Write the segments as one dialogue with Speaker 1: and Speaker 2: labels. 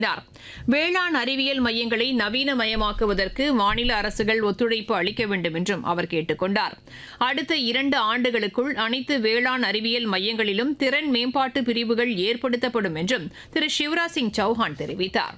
Speaker 1: கூறினார் வேளாண் அறிவியல் மையங்களை நவீனமயமாக்குவதற்கு மாநில அரசுகள் ஒத்துழைப்பு அளிக்க வேண்டும் என்றும் அவர் கேட்டுக் கொண்டார் அடுத்த இரண்டு ஆண்டுகளுக்குள் அனைத்து வேளாண் அறிவியல் மையங்களிலும் திறன் மேம்பாட்டு பிரிவுகள் ஏற்படுத்தப்படும் என்றும் திரு சிவராஜ் சிங் சௌஹான் தெரிவித்தார்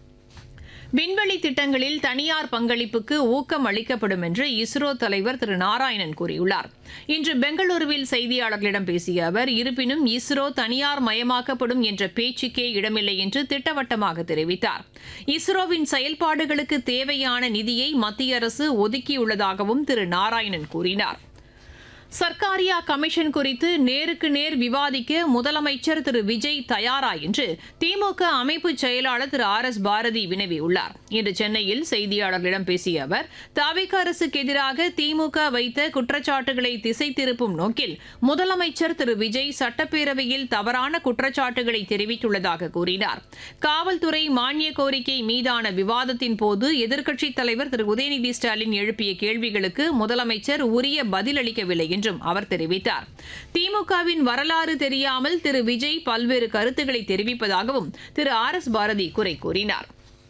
Speaker 1: விண்வெளி திட்டங்களில் தனியார் பங்களிப்புக்கு ஊக்கம் அளிக்கப்படும் என்று இஸ்ரோ தலைவர் திரு நாராயணன் கூறியுள்ளார் இன்று பெங்களூருவில் செய்தியாளர்களிடம் பேசிய அவர் இருப்பினும் இஸ்ரோ தனியார் மயமாக்கப்படும் என்ற பேச்சுக்கே இடமில்லை என்று திட்டவட்டமாக தெரிவித்தார் இஸ்ரோவின் செயல்பாடுகளுக்கு தேவையான நிதியை மத்திய அரசு ஒதுக்கியுள்ளதாகவும் திரு நாராயணன் கூறினார் சர்க்காரியா கமிஷன் குறித்து நேருக்கு நேர் விவாதிக்க முதலமைச்சர் திரு விஜய் தயாரா என்று திமுக அமைப்பு செயலாளர் திரு ஆர் எஸ் பாரதி வினவியுள்ளார் இன்று சென்னையில் செய்தியாளர்களிடம் பேசிய அவர் தாவிக அரசுக்கு எதிராக திமுக வைத்த குற்றச்சாட்டுகளை திசை திருப்பும் நோக்கில் முதலமைச்சர் திரு விஜய் சட்டப்பேரவையில் தவறான குற்றச்சாட்டுகளை தெரிவித்துள்ளதாக கூறினார் காவல்துறை மானிய கோரிக்கை மீதான விவாதத்தின் போது எதிர்க்கட்சித் தலைவர் திரு உதயநிதி ஸ்டாலின் எழுப்பிய கேள்விகளுக்கு முதலமைச்சர் உரிய பதிலளிக்கவில்லை என்றும் அவர் தெரிவித்தார் திமுகவின் வரலாறு தெரியாமல் திரு விஜய் பல்வேறு கருத்துக்களை தெரிவிப்பதாகவும் திரு ஆர் எஸ் பாரதி குறை கூறினார்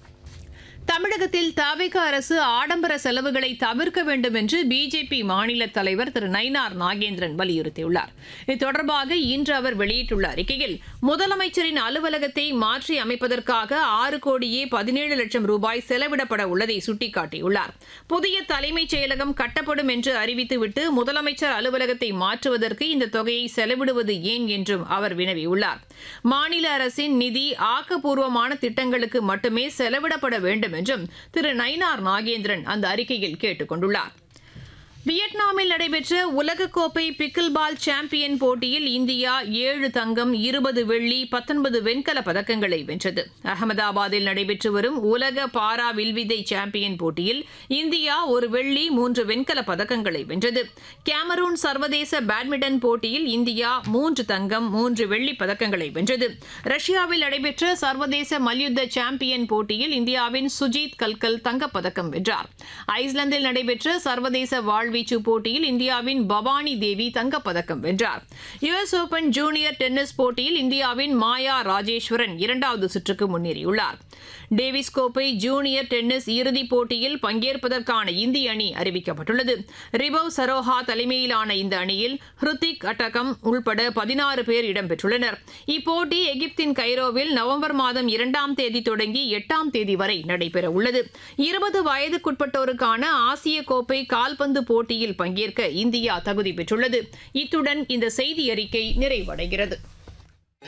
Speaker 1: தமிழகத்தில் தவிக அரசு ஆடம்பர செலவுகளை தவிர்க்க வேண்டும் என்று பிஜேபி மாநில தலைவர் திரு நயினார் நாகேந்திரன் வலியுறுத்தியுள்ளார் இது தொடர்பாக இன்று அவர் வெளியிட்டுள்ள அறிக்கையில் முதலமைச்சரின் அலுவலகத்தை மாற்றி அமைப்பதற்காக ஆறு கோடியே பதினேழு லட்சம் ரூபாய் செலவிடப்பட உள்ளதை சுட்டிக்காட்டியுள்ளார் புதிய தலைமைச் செயலகம் கட்டப்படும் என்று அறிவித்துவிட்டு முதலமைச்சர் அலுவலகத்தை மாற்றுவதற்கு இந்த தொகையை செலவிடுவது ஏன் என்றும் அவர் வினவியுள்ளார் மாநில அரசின் நிதி ஆக்கப்பூர்வமான திட்டங்களுக்கு மட்டுமே செலவிடப்பட வேண்டும் என்றும் திரு நயினார் நாகேந்திரன் அந்த அறிக்கையில் கேட்டுக் கொண்டுள்ளார் வியட்நாமில் நடைபெற்ற உலகக்கோப்பை பிக்கில் பால் சாம்பியன் போட்டியில் இந்தியா ஏழு தங்கம் இருபது வெள்ளி பத்தொன்பது வெண்கல பதக்கங்களை வென்றது அகமதாபாத்தில் நடைபெற்று வரும் உலக பாரா வில்வித்தை சாம்பியன் போட்டியில் இந்தியா ஒரு வெள்ளி மூன்று வெண்கல பதக்கங்களை வென்றது கேமரூன் சர்வதேச பேட்மிண்டன் போட்டியில் இந்தியா மூன்று தங்கம் மூன்று வெள்ளி பதக்கங்களை வென்றது ரஷ்யாவில் நடைபெற்ற சர்வதேச மல்யுத்த சாம்பியன் போட்டியில் இந்தியாவின் சுஜித் கல்கல் தங்கப்பதக்கம் வென்றார் ஐஸ்லாந்தில் நடைபெற்ற சர்வதேச வாழ் வீச்சு போட்டியில் இந்தியாவின் பவானி தேவி தங்கப்பதக்கம் வென்றார் யுஎஸ் ஓபன் ஜூனியர் டென்னிஸ் போட்டியில் இந்தியாவின் மாயா ராஜேஸ்வரன் இரண்டாவது சுற்றுக்கு முன்னேறியுள்ளார் டேவிஸ் கோப்பை ஜூனியர் டென்னிஸ் இறுதிப் போட்டியில் பங்கேற்பதற்கான இந்திய அணி அறிவிக்கப்பட்டுள்ளது ரிபவ் சரோஹா தலைமையிலான இந்த அணியில் ஹிருத்திக் அட்டகம் உள்பட பதினாறு பேர் இடம்பெற்றுள்ளனர் இப்போட்டி எகிப்தின் கைரோவில் நவம்பர் மாதம் இரண்டாம் தேதி தொடங்கி எட்டாம் தேதி வரை நடைபெற உள்ளது இருபது வயதுக்குட்பட்டோருக்கான ஆசிய கோப்பை கால்பந்து போட்டியில் பங்கேற்க இந்தியா தகுதி பெற்றுள்ளது இத்துடன் இந்த செய்தி அறிக்கை நிறைவடைகிறது